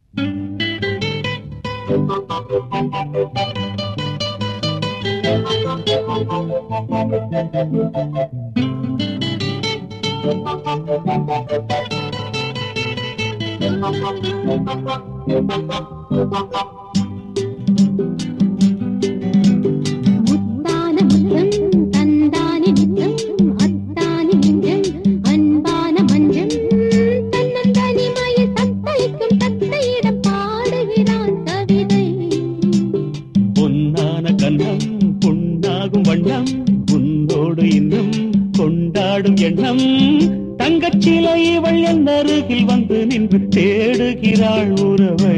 முத்தான முத்தம் தந்தானி நித்தம் அத்தானி நெஞ்சம் அன்பான மஞ்சம் தன்னந்தனிமய தத்தளிக்கும் தத்தையிடம் பாடுகிறான் கவிதை பொன்னான கண்ணம் புண்ணாகும் வண்ணம் உன்னோடு இன்னும் கொண்டாடும் எண்ணம் தங்கச்சிலை இவள் என் அருகில் வந்து நின்று தேடுகிறாள் உறவை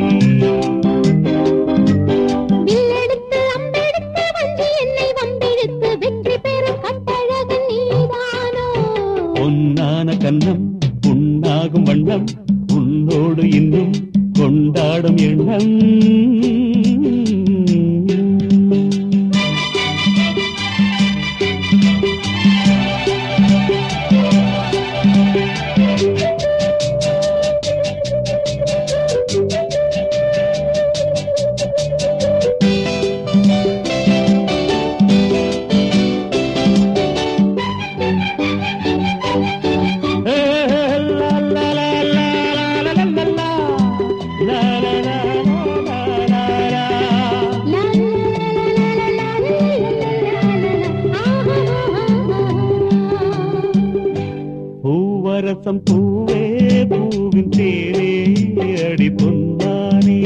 வில்லெடுத்து அம்பெடுத்து வந்து என்னை வம்பிழுத்து வெற்றி பெறும் கட்டழகன் நீதானோ பொன்னான கண்ணம் புண்ணாகும் வண்ணம் உன்னோடு இன்னும் கொண்டாடும் எண்ணம் லா, லா, லா, லா, லா, லா, லா, லா, லா, பூவரசம் பூவே பூவின் தேரே அடி பொன்னானே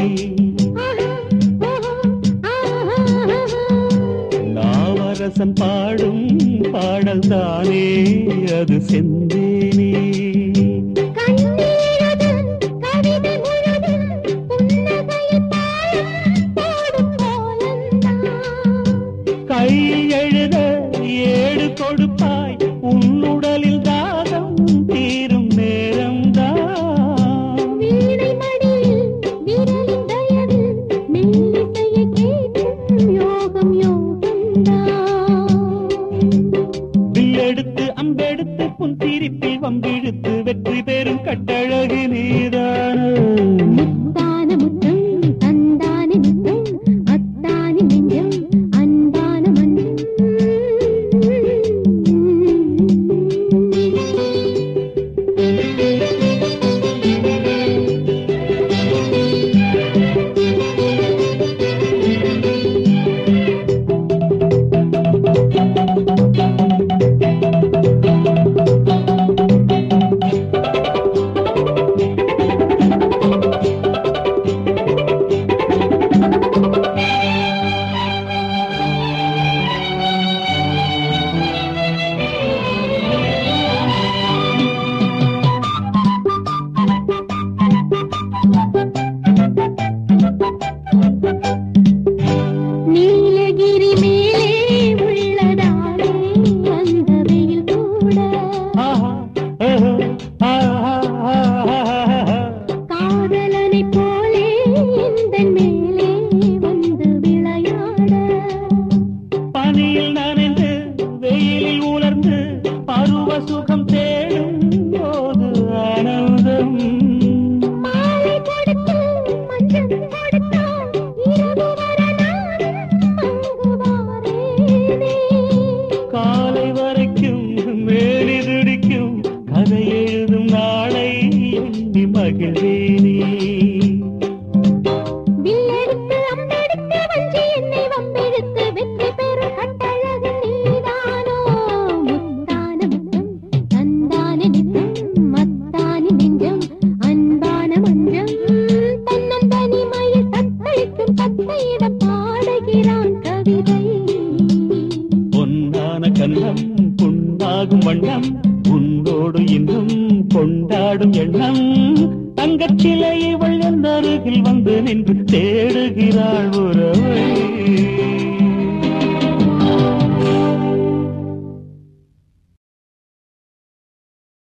நாவரசன் பாடும் பாடல் தானே அது செந்தேனே கண்ணீரது கவிதை முழுதும் புன்னகையில் பாடும் பாடும் கோலந்தான் கை எழுத ஏடு கொடுப்பாய் உன்னுடலில் தாகம் தீரும் நேரம்தான் வீணை மடியில் விரலின் தயவில் மெல்லிசையை கேட்கும் யோகம் யோகம்தான் வில்லெடுத்து அம்பெடுத்து புன் சிரிப்பில் வம்பிழுத்து வெற்றி பெறும் கட்டழகு நீதானோ முத்தான முத்தம் தந்தான நித்தம் அத்தானி நெஞ்சம் அன்பான மஞ்சம் நீலகிரி மேலே உள்ளதாலே அந்த வெயில் கூட ஆஹா, ஆஹா, ஆஹா, ஆஹா. காதலனைப் போலே எந்தன் மேலே வந்து விளையாட பனியில் நனைந்து வெயிலில் உலர்ந்து பருவ சுகம் தேடும் போது ஆனந்தம் மாலை கொடுத்து மஞ்சள் கொடுத்தால் இரவு வர நானும் அங்கு வாரேனே காலை வரைக்கும் மேலி துடிக்கும் கதை எழுதும் நாளை எண்ணி மகிழ்வேனே வில்லெடுத்து அம்பெடுத்து வஞ்சி என்னை வம்பிழுத்து வெற்றி பெறும் கட்டழகு நீதானோ முத்தான முத்தம் தந்தான நித்தம் மத்தானி நெஞ்சம் அன்பான மஞ்சம் தன்னன் தனிமையில் தத்தளிக்கும் தத்தையிடம் பாடுகிறான் கவிதை பொன்னான கண்ணம் புண்ணாகும் வண்ணம் உன்னோடு இன்னும் கொண்டாடும் எண்ணம் தங்கச்சிலை இவள் என் அருகில் வந்து நின்று தேடுகிறாள் உறவை